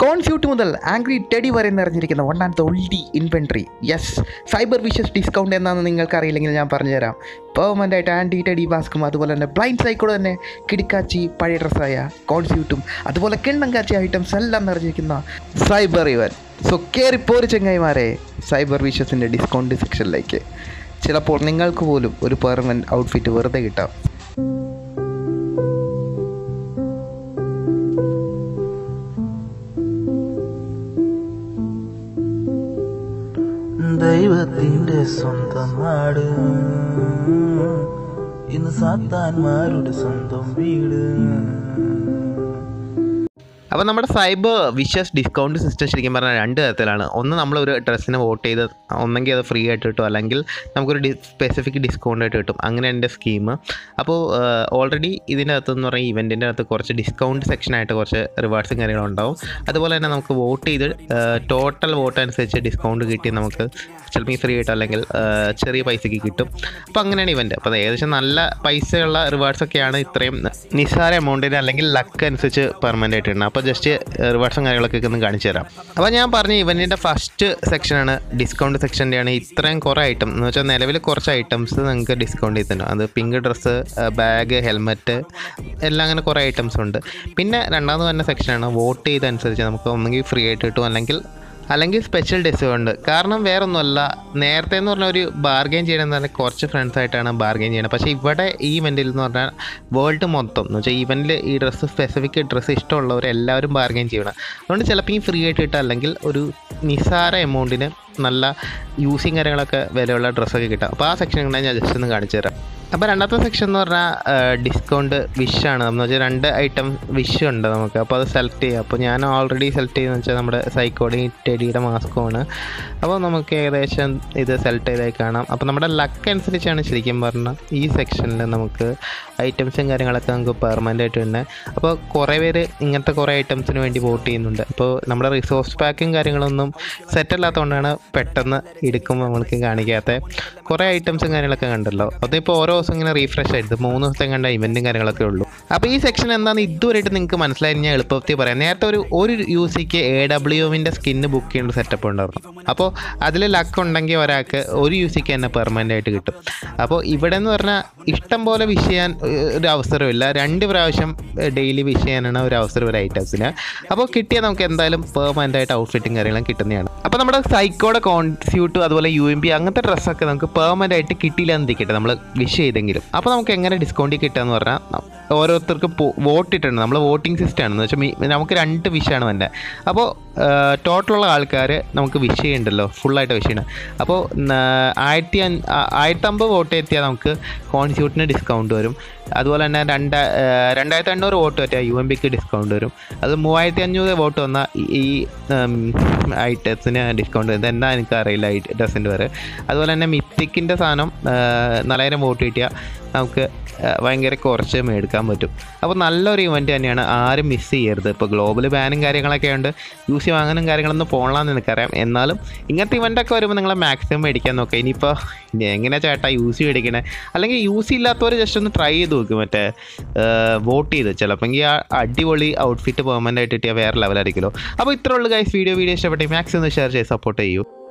കോൺസ്യൂട്ട് മുതൽ angry teddy വരെ നിറഞ്ഞിരിക്കുന്ന one and oldie inventory yes cyber wishes discount എന്താണെന്ന് നിങ്ങൾക്ക് അറിയില്ലെങ്കിൽ ഞാൻ പറഞ്ഞുതരാം പെർമനൻ്റ് ആയിട്ട് ആൻറ്റി ടെഡി മാസ്കും അതുപോലെ തന്നെ ബ്ലൈൻഡ് സൈക്കോട് തന്നെ കിടിക്കാച്ചി പഴയ ഡ്രസ്സായ കോൺസ്യൂട്ടും അതുപോലെ കിണ്ണം കാച്ചി ഐറ്റംസ് എല്ലാം നിറഞ്ഞിരിക്കുന്ന സൈബർ ഇവൻ സോ കയറി പോര് ചെങ്ങായിമാരെ സൈബർ വിഷസിൻ്റെ ഡിസ്കൗണ്ട് സെക്ഷനിലേക്ക് ചിലപ്പോൾ നിങ്ങൾക്ക് പോലും ഒരു പെർമനൻറ്റ് ഔട്ട്ഫിറ്റ് വെറുതെ കിട്ടാം ദൈവത്തിന്റെ സ്വന്തം നാട് ഇന്ന് സാത്താന്മാരുടെ സ്വന്തം വീട് അപ്പോൾ നമ്മുടെ സൈബർ വിഷസ് ഡിസ്കൗണ്ട് സിസ്റ്റം ശരിക്കും പറഞ്ഞാൽ രണ്ട് തരത്തിലാണ് ഒന്ന് നമ്മളൊരു ഡ്രസ്സിന് വോട്ട് ചെയ്ത് ഒന്നെങ്കിൽ അത് ഫ്രീ ആയിട്ട് കിട്ടും അല്ലെങ്കിൽ നമുക്കൊരു ഡി സ്പെസിഫിക് ഡിസ്കൗണ്ട് ആയിട്ട് കിട്ടും അങ്ങനെ എൻ്റെ സ്കീം അപ്പോൾ ഓൾറെഡി ഇതിൻ്റെ അകത്ത് എന്ന് പറഞ്ഞാൽ ഇവൻറ്റിൻ്റെ അകത്ത് കുറച്ച് ഡിസ്കൗണ്ട് സെക്ഷനായിട്ട് കുറച്ച് റിവാർഡ്സും കാര്യങ്ങളും ഉണ്ടാവും അതുപോലെ തന്നെ നമുക്ക് വോട്ട് ചെയ്ത് ടോട്ടൽ വോട്ട് അനുസരിച്ച് ഡിസ്കൗണ്ട് കിട്ടി നമുക്ക് ചിലപ്പോൾ ഫ്രീ ആയിട്ട് അല്ലെങ്കിൽ ആ, ചെറിയ പൈസയ്ക്ക് കിട്ടും അപ്പോൾ അങ്ങനെയാണ് ഇവൻ്റ് അപ്പോൾ അത് ഏകദേശം നല്ല പൈസയുള്ള റിവാർഡ്സ് ഒക്കെയാണ് ഇത്രയും നിസ്സാര എമൗണ്ടിന് അല്ലെങ്കിൽ ലക്ക് അനുസരിച്ച് പെർമനൻ്റ് ആയിട്ട് ഇടുന്നത് അപ്പോൾ ജസ്റ്റ് റിവാർഡ്സും കാര്യങ്ങളൊക്കെ ഒന്ന് കാണിച്ചു തരാം അപ്പോൾ ഞാൻ പറഞ്ഞ ഇവൻറ്റിൻ്റെ ഫസ്റ്റ് സെക്ഷനാണ് ഡിസ്കൗണ്ട് സെക്ഷൻ്റെയാണ് ഇത്രയും കുറേ ഐറ്റം എന്ന് വെച്ചാൽ നിലവിൽ കുറച്ച് ഐറ്റംസ് നിങ്ങൾക്ക് ഡിസ്കൗണ്ട് ചെയ്തിട്ടുണ്ട് അത് പിങ്ക് ഡ്രസ്സ് ബാഗ് ഹെൽമെറ്റ് എല്ലാം അങ്ങനെ കുറേ ഐറ്റംസ് ഉണ്ട് പിന്നെ രണ്ടാമത് വരുന്ന സെക്ഷനാണ് വോട്ട് ചെയ്തനുസരിച്ച് നമുക്ക് ഒന്നെങ്കിൽ ഫ്രീ ആയിട്ട് കിട്ടും അല്ലെങ്കിൽ അല്ലെങ്കിൽ സ്പെഷ്യൽ ഡിസ്കൗണ്ട് കാരണം വേറൊന്നുമല്ല നേരത്തെ എന്ന് പറഞ്ഞാൽ ഒരു ബാർഗെയിൻ ചെയ്യണമെന്ന് പറഞ്ഞാൽ കുറച്ച് ഫ്രണ്ട്സ് ആയിട്ടാണ് ബാർഗെയിൻ ചെയ്യുന്നത് പക്ഷേ ഇവിടെ ഈ ഇവൻറ്റിൽ എന്ന് പറഞ്ഞാൽ വേൾഡ് മൊത്തം എന്ന് വെച്ചാൽ ഇവൻറ്റിൽ ഈ ഡ്രസ്സ് സ്പെസിഫിക് ഡ്രസ്സ് ഇഷ്ടമുള്ളവർ എല്ലാവരും ബാർഗെയിൻ ചെയ്യണം അതുകൊണ്ട് ചിലപ്പോൾ ഈ ഫ്രീ ആയിട്ട് കിട്ടുക അല്ലെങ്കിൽ ഒരു നിസാര എമൗണ്ടിന് നല്ല യൂസിങ് കാര്യങ്ങളൊക്കെ വിലയുള്ള ഡ്രസ്സൊക്കെ കിട്ടും അപ്പോൾ ആ സെക്ഷൻ ഞാൻ ജസ്റ്റ് ഒന്ന് കാണിച്ചു തരാം അപ്പോൾ രണ്ടാമത്തെ സെക്ഷൻ എന്ന് പറഞ്ഞാൽ ഡിസ്കൗണ്ട് വിഷാണ് എന്ന് വെച്ചാൽ രണ്ട് ഐറ്റം വിഷ് ഉണ്ട് നമുക്ക് അപ്പോൾ അത് സെലക്ട് ചെയ്യാം അപ്പോൾ ഞാൻ ഓൾറെഡി സെലക്ട് ചെയ്യുന്നത് വെച്ചാൽ നമ്മുടെ സൈക്കോഡി ടെഡിയുടെ മാസ്കുമാണ് അപ്പോൾ നമുക്ക് ഏകദേശം ഇത് സെലക്ട് ചെയ്തായി കാണാം അപ്പോൾ നമ്മുടെ ലക്ക് അനുസരിച്ചാണ് ശരിക്കും പറഞ്ഞാൽ ഈ സെക്ഷനിൽ നമുക്ക് ഐറ്റംസും കാര്യങ്ങളൊക്കെ നമുക്ക് പെർമനൻ്റ് ആയിട്ട് തന്നെ അപ്പോൾ കുറേ പേര് ഇങ്ങനത്തെ കുറേ ഐറ്റംസിന് വേണ്ടി വോട്ട് ചെയ്യുന്നുണ്ട് അപ്പോൾ നമ്മുടെ റിസോഴ്സ് പാക്കും കാര്യങ്ങളൊന്നും സെറ്റ് അല്ലാത്തതുകൊണ്ടാണ് പെട്ടെന്ന് എടുക്കുമ്പോൾ നമ്മൾക്ക് കാണിക്കാത്ത കുറേ ഐറ്റംസും കാര്യങ്ങളൊക്കെ കണ്ടല്ലോ അതിപ്പോൾ ഓരോ ദിവസം ഇങ്ങനെ റീഫ്രഷ് ആയിട്ട് മൂന്ന് ദിവസം കണ്ട ഇവൻറ്റും കാര്യങ്ങളൊക്കെ ഉള്ളൂ അപ്പോൾ ഈ സെക്ഷൻ എന്താണെന്ന് ഇതുവരെയായിട്ട് നിങ്ങൾക്ക് മനസ്സിലായി ഞാൻ എളുപ്പത്തിൽ പറയാം നേരത്തെ ഒരു ഒരു യു സിക്ക് എ ഡബ്ല്യു എമ്മിൻ്റെ സ്കിന്ന് ബുക്ക് ചെയ്യേണ്ട സെറ്റപ്പ് ഉണ്ടായിരുന്നു അപ്പോൾ അതിൽ ലക്ക് ഉണ്ടെങ്കിൽ ഒരാൾക്ക് ഒരു യു സിക്ക് തന്നെ പെർമനൻ്റ് ആയിട്ട് കിട്ടും അപ്പോൾ ഇവിടെ എന്ന് പറഞ്ഞാൽ ഇഷ്ടം പോലെ വിഷ് ചെയ്യാൻ ഏഹ്, ഒരു അവസരമില്ല രണ്ട് പ്രാവശ്യം ഡെയിലി വിഷ് ചെയ്യാനാണ് ഒരു അവസരം ഒരു ഐറ്റംസിന് അപ്പോൾ കിട്ടിയാൽ നമുക്ക് എന്തായാലും പെർമനൻ്റ് ആയിട്ട് ഔട്ട്ഫിറ്റും കാര്യങ്ങളും കിട്ടുന്നതാണ് അപ്പോൾ നമ്മുടെ സൈക്കോടെ കോൺസ്യൂട്ടും അതുപോലെ യു എം പി അങ്ങനത്തെ ഡ്രസ്സൊക്കെ നമുക്ക് പെർമനൻ്റ് ആയിട്ട് കിട്ടിയില്ല എന്ന് ഇരിക്കട്ടെ നമ്മൾ വിഷ് ചെയ്തെങ്കിലും അപ്പോൾ നമുക്ക് എങ്ങനെ ഡിസ്കൗണ്ട് കിട്ടുക എന്ന് പറഞ്ഞാൽ ഓരോരുത്തർക്ക് വോട്ട് ഇട്ടിട്ടുണ്ട് നമ്മൾ വോട്ടിംഗ് സിസ്റ്റം ആണ് എന്ന് വെച്ചാൽ മി- നമുക്ക് രണ്ട് വിഷാണ് വേണ്ടത് അപ്പോൾ ടോട്ടലുള്ള ആൾക്കാർ നമുക്ക് വിഷ് ചെയ്യണ്ടല്ലോ ഫുള്ളായിട്ട് വിഷ് ചെയ്യണം അപ്പോൾ ആയിരത്തി അഞ്ഞ- ആ- ആയിരത്തമ്പത് വോട്ട് എത്തിയാൽ നമുക്ക് കോൺസ്യൂട്ടിന് ഡിസ്കൗണ്ട് വരും അതുപോലെ തന്നെ രണ്ട് രണ്ടായിരത്തി അഞ്ഞൂറ് വോട്ട് പറ്റിയാൽ യു എം പിക്ക് ഡിസ്കൗണ്ട് വരും അത് മൂവായിരത്തി അഞ്ഞൂറ് വോട്ട് വന്നാൽ ഈ ഐറ്റത്തിന് ഡിസ്കൗണ്ട് വരും ഇതെന്താ എനിക്ക് അറിയില്ല ഈ ഡ്രസ്സിൻ്റെ പേര് അതുപോലെ തന്നെ മിത്തിക്കിൻ്റെ സാധനം ആ, നാലായിരം വോട്ട് കിട്ടിയാൽ നമുക്ക് ആ, ഭയങ്കര കുറച്ച് മേടിക്കാൻ പറ്റും അപ്പോൾ നല്ലൊരു ഇവൻറ്റ് തന്നെയാണ് ആരും മിസ് ചെയ്യരുത് ഇപ്പോൾ ഗ്ലോബൽ ബാനും കാര്യങ്ങളൊക്കെ ഉണ്ട് യൂസ് വാങ്ങാനും കാര്യങ്ങളൊന്നും പോകണമെന്ന് എനിക്കറിയാം എന്നാലും ഇങ്ങനത്തെ ഇവൻ്റൊക്കെ വരുമ്പോൾ നിങ്ങൾ മാക്സിമം മേടിക്കാൻ നോക്കുക ഇനിയിപ്പോൾ ഇനി എങ്ങനെ ചേട്ടാ യൂസ് മേടിക്കണേ അല്ലെങ്കിൽ യൂസ് ഇല്ലാത്തവർ ജസ്റ്റ് ഒന്ന് ട്രൈ ചെയ്ത് നോക്കും മറ്റേ വോട്ട് ചെയ്ത് ചിലപ്പോൾ ആ അടിപൊളി ഔട്ട്ഫിറ്റ് പെർമനൻ്റ് ആയിട്ട് കിട്ടിയാൽ വേറെ ലെവലായിരിക്കുമല്ലോ അപ്പോൾ ഇത്ര ഉള്ളു ഗൈസ് വീഡിയോ വീഡിയോ ഇഷ്ടപ്പെട്ടെങ്കിൽ മാക്സിമം ഒന്ന് ഷെയർ ചെയ്ത് സപ്പോർട്ട് ചെയ്യൂ